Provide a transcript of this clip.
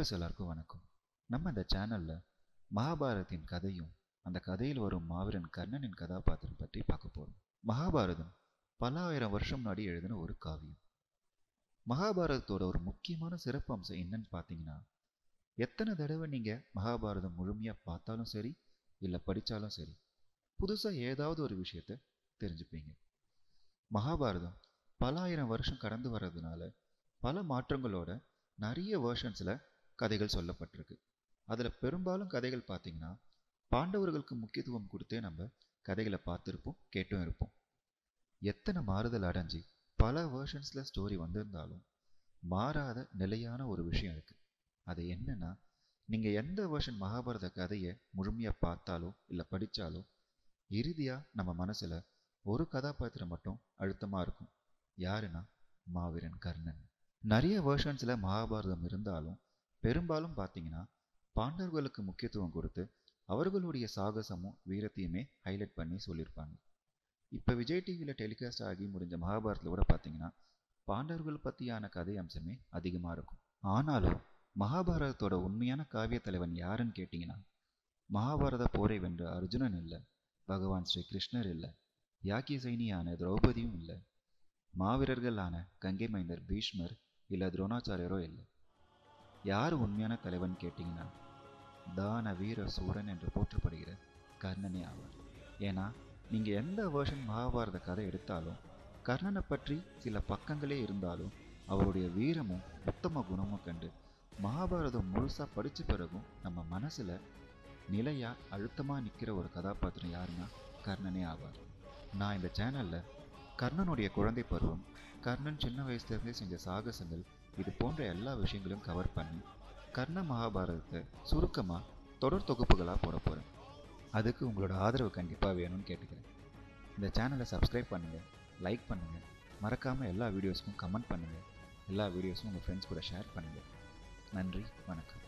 viewers எல்லாருக்கும் வணக்கம் நம்ம இந்த சேனலில் மகாபாரதத்தின் கதையும் அந்த கதையில் வரும் மாவீரன் கர்ணனின் கதாபாத்திரம் பற்றி பார்க்க போகிறோம் மகாபாரதம் பல ஆயிரம் வருஷம் முன்னாடி எழுதின ஒரு காவியம் மகாபாரதத்தோட ஒரு முக்கியமான சிறப்பு அம்சம் என்னன்னு பார்த்தீங்கன்னா எத்தனை தடவை நீங்கள் மகாபாரதம் முழுமையாக பார்த்தாலும் சரி இல்லை படித்தாலும் சரி புதுசாக ஏதாவது ஒரு விஷயத்த தெரிஞ்சுப்பீங்க மகாபாரதம் பல ஆயிரம் வருஷம் கடந்து வர்றதுனால பல மாற்றங்களோட நிறைய வேர்ஷன்ஸில் கதைகள் சொல்லப்பட்டிருக்கு அதில் பெரும்பாலும் கதைகள் பார்த்தீங்கன்னா பாண்டவர்களுக்கு முக்கியத்துவம் கொடுத்தே நம்ம கதைகளை பார்த்துருப்போம் கேட்டும் இருப்போம் எத்தனை மாறுதல் அடைஞ்சு பல வேர்ஷன்ஸில் ஸ்டோரி வந்திருந்தாலும் மாறாத நிலையான ஒரு விஷயம் இருக்குது அது என்னன்னா நீங்கள் எந்த வேர்ஷன் மகாபாரத கதையை முழுமையாக பார்த்தாலோ இல்லை படித்தாலோ இறுதியாக நம்ம மனசில் ஒரு கதாபாத்திரம் மட்டும் அழுத்தமாக இருக்கும் யாருன்னா மாவீரன் கர்ணன் நிறைய வேர்ஷன்ஸில் மகாபாரதம் இருந்தாலும் பெரும்பாலும் பார்த்தீங்கன்னா பாண்டவர்களுக்கு முக்கியத்துவம் கொடுத்து அவர்களுடைய சாகசமும் வீரத்தையுமே ஹைலைட் பண்ணி சொல்லியிருப்பாங்க இப்போ விஜய் டிவியில் டெலிகாஸ்ட் ஆகி முடிஞ்ச மகாபாரதத்தில் கூட பார்த்தீங்கன்னா பாண்டவர்கள் பற்றியான கதை அம்சமே அதிகமாக இருக்கும் ஆனாலும் மகாபாரதத்தோட உண்மையான காவிய தலைவன் யாருன்னு கேட்டிங்கன்னா மகாபாரத போரை வென்ற அர்ஜுனன் இல்லை பகவான் ஸ்ரீ கிருஷ்ணர் இல்லை யாக்கிய சைனியான திரௌபதியும் இல்லை மாவீரர்களான கங்கை மைந்தர் பீஷ்மர் இல்லை துரோணாச்சாரியரோ இல்லை யார் உண்மையான தலைவன் கேட்டிங்கன்னா தான வீர சூரன் என்று போற்றப்படுகிற கர்ணனே ஆவார் ஏன்னா நீங்கள் எந்த வேர்ஷன் மகாபாரத கதை எடுத்தாலும் கர்ணனை பற்றி சில பக்கங்களே இருந்தாலும் அவருடைய வீரமும் உத்தம குணமும் கண்டு மகாபாரதம் முழுசாக படித்த பிறகும் நம்ம மனசில் நிலையாக அழுத்தமாக நிற்கிற ஒரு கதாபாத்திரம் யாருன்னா கர்ணனே ஆவார் நான் இந்த சேனலில் கர்ணனுடைய குழந்தை பருவம் கர்ணன் சின்ன வயசுலேருந்தே செஞ்ச சாகசங்கள் இது போன்ற எல்லா விஷயங்களையும் கவர் பண்ணி கர்ண மகாபாரதத்தை சுருக்கமாக தொடர் தொகுப்புகளாக போட போகிறேன் அதுக்கு உங்களோட ஆதரவு கண்டிப்பாக வேணும்னு கேட்டுக்கிறேன் இந்த சேனலை சப்ஸ்கிரைப் பண்ணுங்கள் லைக் பண்ணுங்கள் மறக்காமல் எல்லா வீடியோஸ்க்கும் கமெண்ட் பண்ணுங்கள் எல்லா வீடியோஸும் உங்கள் ஃப்ரெண்ட்ஸ் கூட ஷேர் பண்ணுங்கள் நன்றி வணக்கம்